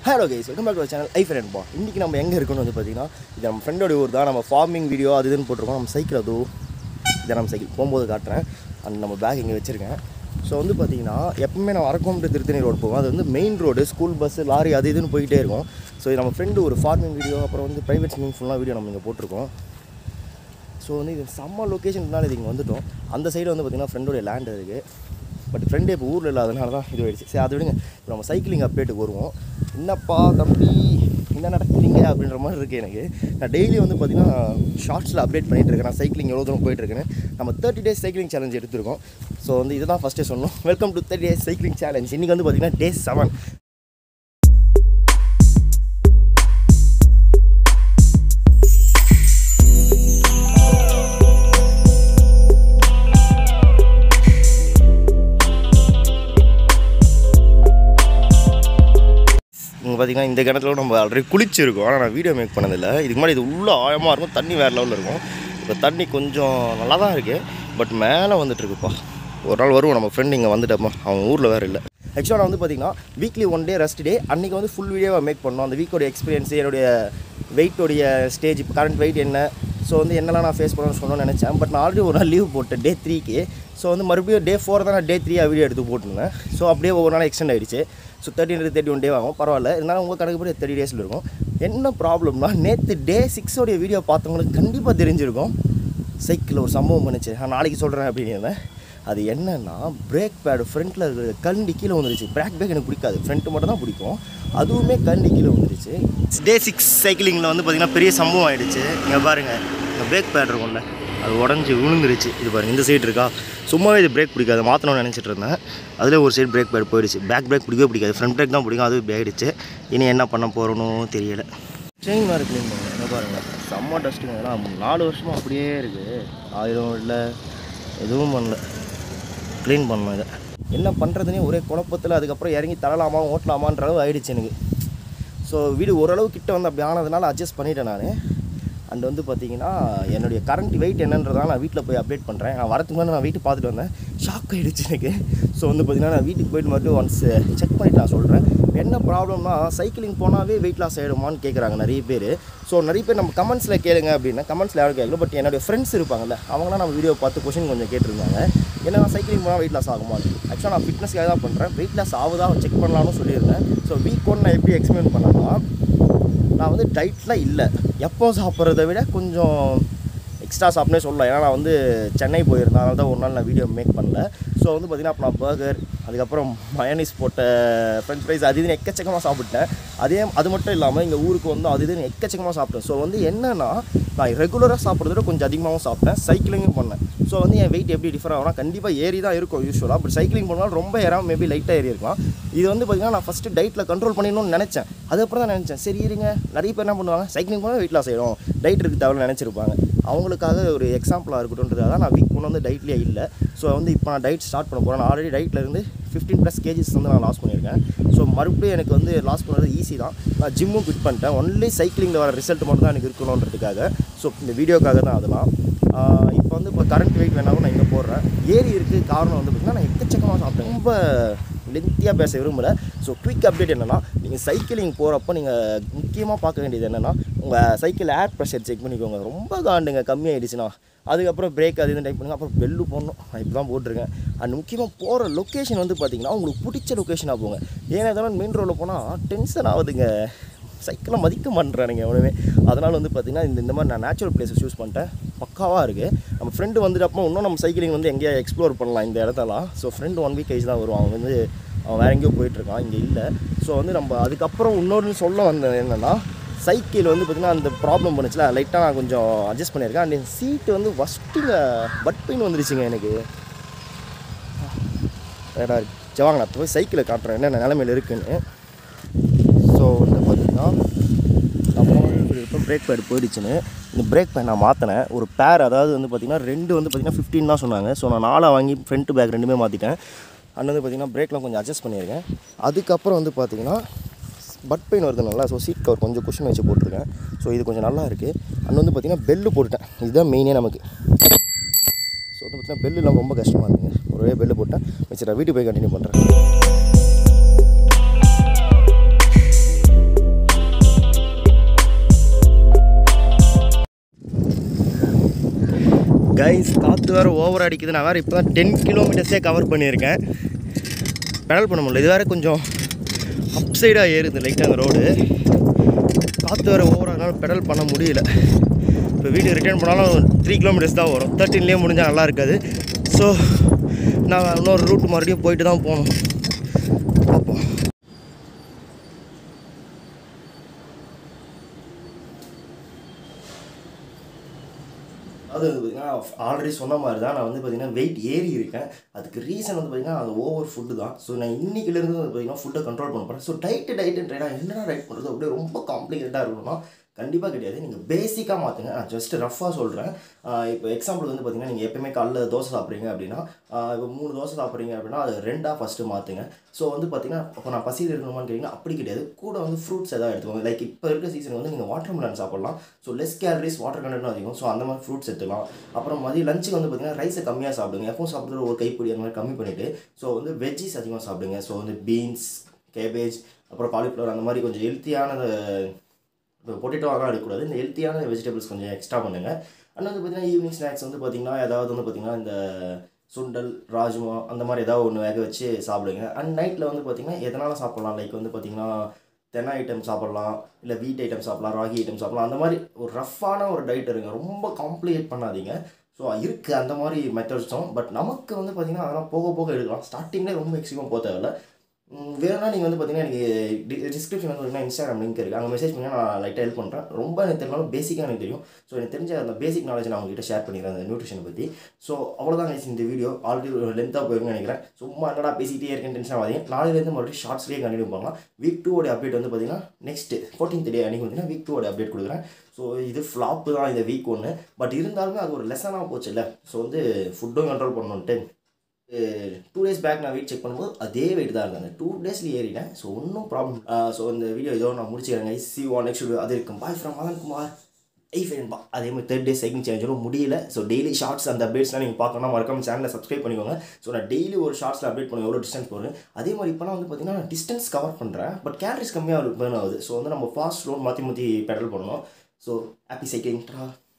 hello guys welcome back to channel I friend பா இன்றைக்கி நம்ம எங்கே இருக்கோம்னு வந்து பார்த்தீங்கன்னா இது நம்ம ஃப்ரெண்டோட ஊர் தான் நம்ம ஃபார்மிங் வீடியோ அது இதுன்னு போட்டிருக்கோம் நம்ம சைக்கிள் அதோ இதை நம்ம சைக்கிள் போகும்போது காட்டுறேன் அண்ட் நம்ம பேக் இங்கே வச்சுருக்கேன் ஸோ வந்து பார்த்தீங்கன்னா எப்பவுமே நான் வரக்கோம் டு திருத்தணி ரோடு போவோம் அது வந்து main road school bus lorry அது இதுன்னு போயிட்டே இருக்கும் ஸோ இது நம்ம ஃப்ரெண்டு ஒரு ஃபார்மிங் வீடியோ அப்புறம் வந்து ப்ரைவேட் ஸ்விமிங் ஃபுல்லாக வீடியோ நம்ம இங்கே போட்டிருக்கோம் ஸோ வந்து இது செம்ம லொக்கேஷன்னால இது இங்கே வந்துட்டோம் அந்த சைடு வந்து பார்த்திங்கன்னா ஃப்ரெண்டோடைய லேண்ட் இருக்குது பட் ஃப்ரெண்டே இப்போ ஊரில் இல்லாதனால தான் இது ஆயிடுச்சு சரி அதை விடுங்க இப்போ நம்ம சைக்கிளிங் அப்டேட்டுக்கு வருவோம் என்னப்பா தம்பி என்ன நடக்கிறீங்க அப்படின்ற மாதிரி இருக்குது எனக்கு நான் டெய்லி வந்து பார்த்திங்கன்னா ஷார்ட்ஸில் அப்டேட் பண்ணிகிட்டு இருக்கேன் நான் சைக்கிளிங் எவ்வளோ தூரம் போயிட்டுருக்கேன்னு நம்ம தேர்ட்டி டேஸ் சைக்கிளிங் சேலஞ்ச் எடுத்திருக்கோம் ஸோ வந்து இதுதான் ஃபஸ்ட்டே சொன்னோம் welcome to thirty days cycling challenge இன்றைக்கி வந்து பார்த்திங்கன்னா டே செவன் இங்கே பார்த்தீங்கன்னா இந்த கிணத்துல நம்ம ஆல்ரெடி குளிச்சிருக்கோம் ஆனால் நான் வீடியோ மேக் பண்ணதில்லை இதுக்கு முன்னாடி இது உள்ள ஆழமாக இருக்கும் தண்ணி வேறு லெவலில் இருக்கும் இப்போ தண்ணி கொஞ்சம் நல்லா தான் இருக்குது பட் மேலே வந்துட்டு இருக்குப்பா ஒரு நாள் வருவோம் நம்ம ஃப்ரெண்ட் இங்கே வந்துட்டப்பா அவன் ஊரில் வேறு இல்லை ஆக்சுவலாக நான் வந்து பார்த்தீங்கன்னா weekly one day rest day அன்றைக்கி வந்து ஃபுல் வீடியோவாக மேக் பண்ணோம் அந்த வீக்கோட எக்ஸ்பீரியன்ஸ் என்னுடைய வெயிட்டோடைய ஸ்டேஜ் இப்போ கரண்ட் வெயிட் என்ன ஸோ வந்து என்னெல்லாம் நான் ஃபேஸ் பண்ணணும்னு சொல்லணும்னு நினச்சேன் பட் நான் ஆல்ரெடி ஒரு நாள் லீவ் போட்டேன் டே த்ரீக்கு ஸோ வந்து மறுபடியும் டே ஃபோர் தான் நான் டே த்ரீயாக வீடியோ எடுத்து போட்டிருந்தேன் ஸோ அப்படியே ஒவ்வொரு நாள் எக்ஸ்டெண்ட் ஆயிடுச்சு so thirty thirty one day ஆகும் பரவாயில்ல இருந்தாலும் உங்கள் கணக்கு படி தேர்ட்டி டேஸில் இருக்கும் என்ன ப்ராப்ளம்னா நேற்று டே சிக்ஸோடைய வீடியோ பார்த்தவங்களுக்கு கண்டிப்பாக தெரிஞ்சிருக்கும் சைக்கிளில் ஒரு சம்பவம் பண்ணுச்சு நான் நாளைக்கு சொல்கிறேன் அப்படின்னு இருந்தேன் அது என்னன்னா பிரேக் பேடு ஃப்ரண்ட்டில் இருக்கிற கண்டி கீழே வந்துருச்சு பிரேக் பேக் எனக்கு பிடிக்காது ஃப்ரண்ட்டு மட்டும் தான் பிடிக்கும் அதுவுமே கண்டி கீழே வந்துருச்சு டே சிக்ஸ் சைக்கிளிங்கில் வந்து பார்த்திங்கன்னா பெரிய சம்பவம் ஆயிடுச்சு இங்கே பாருங்கள் இந்த பிரேக் பேட் இருக்கும்ல அது உடஞ்சி விழுந்துருச்சு இது பாருங்கள் இந்த சைடு இருக்கா சும்மாவே இது பிரேக் பிடிக்காது மாற்றணும்னு நினச்சிட்டு இருந்தேன் அதில் ஒரு சைடு பிரேக் பேட் போயிடுச்சு பேக் பிரேக் பிடிக்கவே பிடிக்காது ஃப்ரண்ட் பிரேக் தான் பிடிக்கும் அது இப்படி ஆயிடுச்சு இனி என்ன பண்ண போகிறோன்னு தெரியல செயின் வேறு க்ளீன் பண்ணுங்க என்ன பாருங்கள் செம்ம டஸ்ட்டுங்க ஏன்னா நாலு வருஷமாக அப்படியே இருக்குது ஆயிரம் இல்லை எதுவும் பண்ணல க்ளீன் பண்ணணும் இதை என்ன பண்ணுறதுனே ஒரே குழப்பத்தில் அதுக்கப்புறம் இறங்கி தரலாமா ஓட்டலாமான்ற அளவு ஆயிடுச்சு எனக்கு ஸோ வீடு ஓரளவு கிட்ட வந்து அப்படி ஆனதுனால அட்ஜஸ்ட் பண்ணிட்டேன் நான் அண்ட் வந்து பார்த்தீங்கன்னா என்னுடைய கரண்ட் வெயிட் என்னன்றதால நான் வீட்டில் போய் அப்டேட் பண்ணுறேன் நான் வரதுக்கு முன்னாடி நான் வீட்டு பார்த்துட்டு வந்தேன் ஷாக் ஆகிடுச்சு எனக்கு ஸோ வந்து பார்த்தீங்கன்னா நான் வீட்டுக்கு போயிட்டு மறுபடியும் ஒன்ஸ் செக் பண்ணிட்டு நான் சொல்கிறேன் என்ன ப்ராப்ளம்னா சைக்கிளிங் போனாவே வெயிட் லாஸ் ஆகிடுமான்னு கேட்குறாங்க நிறைய பேர் ஸோ நிறைய பேர் நம்ம கமெண்ட்ஸில் கேளுங்க அப்படின்னா கமெண்ட்ஸில் யாரும் கேட்கல பட் என்னுடைய ஃப்ரெண்ட்ஸ் இருப்பாங்கல்ல அவங்களாம் நம்ம வீடியோ பார்த்து கொஷின் கொஞ்சம் கேட்டிருந்தாங்க என்ன சைக்கிளிங் போனால் வெயிட் லாஸ் ஆகுமா ஆக்சுவலாக நான் ஃபிட்னஸ்க்காக தான் பண்ணுறேன் வெயிட் லாஸ் ஆகுதா செக் பண்ணலாம்னு சொல்லியிருந்தேன் ஸோ வீக் ஒன் நான் எப்படி எக்ஸ்பிளைன் பண்ணேன்னா நான் வந்து டயட்டில் இல்லை எப்போ சாப்பிட்றத விட கொஞ்சம் எக்ஸ்ட்ரா சாப்பிட்னே சொல்லலாம் ஏன்னா நான் வந்து சென்னை போயிருந்தேன் அதனால தான் ஒரு நாள் நான் வீடியோ மேக் பண்ணல ஸோ வந்து பார்த்திங்கன்னா அப்போ நான் பர்கர் அதுக்கப்புறம் மயனிஸ் போட்ட ஃப்ரெஞ்ச் ஃப்ரைஸ் அது இதுன்னு எக்கச்சக்கமாக சாப்பிட்டேன் அதே அது மட்டும் இல்லாமல் இங்கே ஊருக்கு வந்து அது இதுன்னு எக்கச்சக்கமாக சாப்பிட்டேன் ஸோ வந்து என்னென்னா நான் ரெகுலராக சாப்பிட்றத விட கொஞ்சம் அதிகமாகவும் சாப்பிட்டேன் சைக்கிளிங்கும் பண்ணேன் ஸோ வந்து என் வெயிட் எப்படி டிஃபர் ஆகும்னா கண்டிப்பாக ஏறி தான் இருக்கும் யூஸ்வலாக பட் சைக்கிளிங் பண்ணாலும் ரொம்ப ஏறாமல் மேபி லைட்டாக ஏறி இருக்கலாம் இது வந்து பார்த்திங்கன்னா நான் ஃபஸ்ட்டு டயட்டில் கண்ட்ரோல் பண்ணிடணும்னு நினச்சேன் அதுக்கப்புறம் தான் நினச்சேன் சரி இருங்க நிறைய பேர் என்ன பண்ணுவாங்க சைக்கிளிங் போனால் வெயிட் லாஸ் ஆகிடும் டயட் இருக்கு தேவைன்னு நினச்சிருப்பாங்க அவங்களுக்காக ஒரு எக்ஸாம்பிளாக இருக்கட்டும்ன்றதாக தான் நான் வீக் ஒன்று வந்து டயட்லேயே இல்லை ஸோ வந்து இப்போ நான் டயட் ஸ்டார்ட் பண்ண போகிறேன் நான் ஆல்ரெடி டயட்டில் இருந்து ஃபிஃப்டீன் ப்ளஸ் கேஜிஸ் வந்து நான் லாஸ் பண்ணியிருக்கேன் ஸோ மறுபடியும் எனக்கு வந்து லாஸ் பண்ணுறது ஈஸி தான் நான் ஜிம்மும் ஃபிட் பண்ணிட்டேன் ஒன்லி சைக்கிளிங்கில் வர ரிசல்ட் மட்டும் தான் எனக்கு இருக்கணுன்றதுக்காக ஸோ இந்த வீடியோக்காக தான் அதெல்லாம் இப்போ வந்து இப்போ கரண்ட் வெயிட் வேணாலும் நான் இங்கே போடுறேன் ஏறி இருக்குது காரணம் வந்து பார்த்திங்கன்னா நான் எக்கச்சக்கமாக சாப்பிட்டேன் ரொம்ப லென்த்தியாக பேச விரும்பலை ஸோ குவிக் அப்டேட் என்னென்னா நீங்கள் சைக்கிளிங் போகிறப்போ நீங்கள் முக்கியமாக பார்க்க வேண்டியது என்னென்னா உங்கள் சைக்கிள் ஏர் ப்ரெஷர் செக் பண்ணிக்கோங்க ரொம்ப காண்டுங்க கம்மியாயிடுச்சுன்னா அதுக்கப்புறம் பிரேக் அது இதுன்னு டைப் பண்ணுங்க அப்புறம் பெல்லு போடணும் நான் இப்போ தான் போட்டிருக்கேன் அண்ட் முக்கியமாக போகிற லொக்கேஷன் வந்து பார்த்தீங்கன்னா உங்களுக்கு பிடிச்ச லொக்கேஷனாக போங்க ஏன்னா இதெல்லாம் மெயின் ரோடில் போனால் டென்ஷன் ஆகுதுங்க சைக்கிளை மதிக்க மாட்டேறானுங்க எவனுமே அதனால் வந்து பார்த்திங்கன்னா இந்த இந்த மாதிரி நான் நேச்சுரல் பிளேஸஸ் யூஸ் பண்ணிட்டேன் பக்காவாக இருக்குது நம்ம ஃப்ரெண்டு வந்துட்டு அப்போ இன்னும் நம்ம சைக்கிளிங் வந்து எங்கேயா எக்ஸ்ப்ளோர் பண்ணலாம் இந்த இடத்தெல்லாம் ஸோ ஃப்ரெண்டு ஒன் வீக் கழிச்சு தான் வருவான் அவன் வந்து அவன் வேறு எங்கேயோ போயிட்டுருக்கான் இங்கே இல்லை ஸோ வந்து நம்ம அதுக்கப்புறம் இன்னொரு சொல்ல வந்தது என்னென்னா சைக்கிள் வந்து பார்த்திங்கன்னா அந்த ப்ராப்ளம் பண்ணுச்சுல லைட்டாக நான் கொஞ்சம் அட்ஜஸ்ட் பண்ணியிருக்கேன் அண்ட் சீட்டு வந்து ஃபஸ்ட்டுங்க பட் பெயின் வந்துருச்சுங்க எனக்கு வேடா சரி வாங்க நான் போய் சைக்கிளை காட்டுறேன் என்னென்ன நிலமையில் இருக்குன்னு ஸோ வந்து பார்த்திங்கன்னா நம்ம இப்போ பிரேக் பேட் போயிடுச்சுன்னு இந்த பிரேக் பேட் நான் மாற்றினேன் ஒரு பேர் அதாவது வந்து பார்த்திங்கன்னா ரெண்டு வந்து பார்த்திங்கன்னா ஃபிஃப்டின் தான் சொன்னாங்க ஸோ நான் நாலாக வாங்கி ஃப்ரண்ட் பேக் ரெண்டுமே மாற்றிட்டேன் அண்ட் வந்து பார்த்திங்கன்னா பிரேக்லாம் கொஞ்சம் அட்ஜஸ்ட் பண்ணியிருக்கேன் அதுக்கப்புறம் வந்து பார்த்திங்கன்னா பட் பெயின் வருது நல்லா ஸோ சீட் கவர் கொஞ்சம் குஷன் வச்சு போட்டிருக்கேன் ஸோ இது கொஞ்சம் நல்லா இருக்குது அண்ட் வந்து பார்த்திங்கன்னா பெல்லு போட்டுட்டேன் இதுதான் மெயினே நமக்கு ஸோ வந்து பார்த்திங்கன்னா பெல்லுலாம் ரொம்ப கஷ்டமாக இருக்குங்க ஒரே பெல்லு போட்டேன் வச்சு நான் வீட்டுக்கு போய் கண்டினியூ பண்ணுறேன் வேறு ஓவர் அடிக்குது நான் வேறு இப்போ தான் டென் கிலோமீட்டர்ஸே கவர் பண்ணியிருக்கேன் பெடல் பண்ண முடியல இது வேறு கொஞ்சம் அப் சைடாக ஏறுது லைட்டாக அந்த ரோடு காற்று வேறு ஓவர் அதனால பெடல் பண்ண முடியல இப்போ வீட்டுக்கு ரிட்டர்ன் பண்ணாலும் த்ரீ கிலோமீட்டர்ஸ் தான் வரும் தேர்ட்டின்லேயே முடிஞ்சால் நல்லா இருக்காது ஸோ நான் இன்னொரு ரூட் மறுபடியும் போயிட்டு தான் போகணும் பார்ப்போம் அது பார்த்தீங்கன்னா ஆல்ரெடி சொன்ன மாதிரி தான் நான் வந்து பார்த்தீங்கன்னா வெயிட் ஏறி இருக்கேன் அதுக்கு ரீசன் வந்து பார்த்தீங்கன்னா அது ஓவர் ஃபுட்டு தான் ஸோ நான் இன்னைக்கிலேருந்து வந்து பார்த்தீங்கன்னா ஃபுட்டை கண்ட்ரோல் பண்ண போகிறேன் ஸோ டயட்டு டயட்டுன்றா என்னடா டயட் பண்ணுறது அப்படியே ரொம்ப காம்ப்ளிகேட்டாக இருக்கணும்னா கண்டிப்பாக கிடையாது நீங்கள் பேசிக்காக மாற்றுங்க நான் ஜஸ்ட் ரஃபாக சொல்கிறேன் இப்போ எக்ஸாம்பிள் வந்து பார்த்தீங்கன்னா நீங்கள் எப்பயுமே காலைல தோசை சாப்பிட்றீங்க அப்படின்னா ஆஹ் இப்போ மூணு தோசை சாப்பிட்றீங்க அப்படின்னா அது ரெண்டாக ஃபஸ்ட்டு மாற்றுங்க ஸோ வந்து பார்த்தீங்கன்னா இப்போ நான் பசியில் இருக்கணுமான்னு கேட்டிங்கன்னா அப்படி கிடையாது கூட வந்து ஃப்ரூட்ஸ் எதாவது எடுத்துக்கோங்க லைக் இப்போ இருக்க சீசன் வந்து நீங்கள் வாட்டர் மெலன் சாப்பிட்லாம் so less calories water content அதிகம் ஸோ அந்த மாதிரி ஃப்ரூட்ஸ் எடுத்துக்கலாம் அப்புறம் மதியம் லஞ்சுக்கு வந்து பார்த்தீங்கன்னா ரைஸை கம்மியாக சாப்பிடுங்க எப்பவும் சாப்பிட்றது ஒரு கைப்பிடி அந்த மாதிரி கம்மி பண்ணிவிட்டு ஸோ வந்து வெஜ்ஜிஸ் அதிகமாக சாப்பிடுங்க ஸோ வந்து பீன்ஸ் கேபேஜ் அப்புறம் காலிஃப்ளவர் அந்த மாதிரி கொஞ்சம் ஹெல்த்தியான இப்போ பொட்டேட்டோலாம் எடுக்கக்கூடாது இந்த ஹெல்த்தியான வெஜிடபிள்ஸ் கொஞ்சம் எக்ஸ்ட்ரா பண்ணுங்கள் அண்ட் வந்து பார்த்தீங்கன்னா ஈவினிங் ஸ்நாக்ஸ் வந்து பார்த்தீங்கன்னா ஏதாவது வந்து பார்த்தீங்கன்னா இந்த சுண்டல் ராஜ்மா அந்த மாதிரி ஏதாவது ஒன்று வேக வச்சு சாப்பிடுங்க அண்ட் நைட்டில் வந்து பார்த்தீங்கன்னா எதனால சாப்பிட்லாம் லைக் வந்து பார்த்தீங்கன்னா தென்னை ஐட்டம் சாப்பிட்லாம் இல்லை வீட் ஐட்டம் சாப்பிட்லாம் ராகி ஐட்டம் சாப்பிட்லாம் அந்த மாதிரி ஒரு ரஃப்பான ஒரு டயட் இருங்க ரொம்ப காம்ப்ளிகேட் பண்ணாதீங்க ஸோ இருக்குது அந்த மாதிரி மெத்தட்ஸும் பட் நமக்கு வந்து பார்த்தீங்கன்னா அதெல்லாம் போக போக எடுக்கலாம் ஸ்டார்டிங்லேயே ரொம்ப எக்ஸ்ட்ரீமாக போக தேவையில்ல ம், வேணும்னா நீங்கள் வந்து பார்த்தீங்கன்னா எனக்கு டிஸ்கிரிப்ஷன் வந்து பார்த்தீங்கன்னா இன்ஸ்டாகிராம் லிங்க் இருக்குது அங்கே மெசேஜ் பண்ணி நான் லைட்டாக ஹெல்ப் பண்ணுறேன் ரொம்ப எனக்கு தெரியலாம் பேசிக்காக எனக்கு தெரியும் ஸோ எனக்கு தெரிஞ்ச அந்த பேசிக் நாலேஜ் நான் உங்ககிட்ட ஷேர் பண்ணிக்கிறேன் அந்த நியூட்ரிஷனை பற்றி ஸோ அவ்வளோதான் guys இந்த வீடியோ ஆல்ரெடி ஒரு லென்த்தாக போயிருக்குன்னு நினைக்கிறேன் சும்மா என்னடா பேசிக்கிட்டே இருக்கேன் டென்ஷன் ஆகாதீங்க நாளையிலேருந்து மறுபடியும் ஷார்ட்ஸ்லேயே கண்டினியூ பண்ணலாம் வீக் டூவோட அப்டேட் வந்து பார்த்தீங்கன்னா நெக்ஸ்ட் ஃபோர்டீன்த் டே அன்றைக்கி பார்த்தீங்கன்னா வீக் டூவோட அப்டேட் கொடுக்குறேன் ஸோ இது ஃப்ளாப்பு தான் இந்த வீக் ஒன்று பட் இருந்தாலுமே அது ஒரு லெசனாக போச்சு இல்லை ஸோ வந்து ஃபுட்டும் கண்ட்ரோல் பண்ணணுன்ட்டு டூ டேஸ் பேக் நான் வெயிட் செக் பண்ணும்போது அதே வெயிட் தான் இருந்தேன் டூ டேஸ்ல ஏறிட்டேன் ஸோ ஒன்றும் ப்ராப்ளம் ஸோ இந்த வீடியோ இதோ நான் முடிச்சுக்கிறேங்க சி ஒன் நெக்ஸ்ட் வீடியோ அது இருக்கும் பாய் ஃப்ரம் மதன் குமார் ஐ ஃபேன்பா அதே மாதிரி தேர்ட் டே சைக்கிள் சேஞ்சும் முடியல ஸோ டெய்லி ஷார்ட்ஸ் அந்த அப்டேட்ஸ்லாம் நீங்கள் பார்க்கணும் மறக்காம சேனலை சப்ஸ்கிரைப் பண்ணிக்கோங்க ஸோ நான் டெய்லி ஒரு ஷார்ட்ஸில் அப்டேட் பண்ணுவேன் எவ்வளோ டிஸ்டன்ஸ் போகிறேன் அதே மாதிரி இப்போலாம் வந்து பார்த்தீங்கன்னா டிஸ்டன்ஸ் கவர் பண்ணுறேன் பட் கேலரிஸ் கம்மியாக பேர்ன் ஆகுது ஸோ வந்து நம்ம ஃபாஸ்ட் ரோட் மாற்றி மாற்றி பெடல் பண்ணணும் ஸோ ஹாப்பி சைக்கிளிங்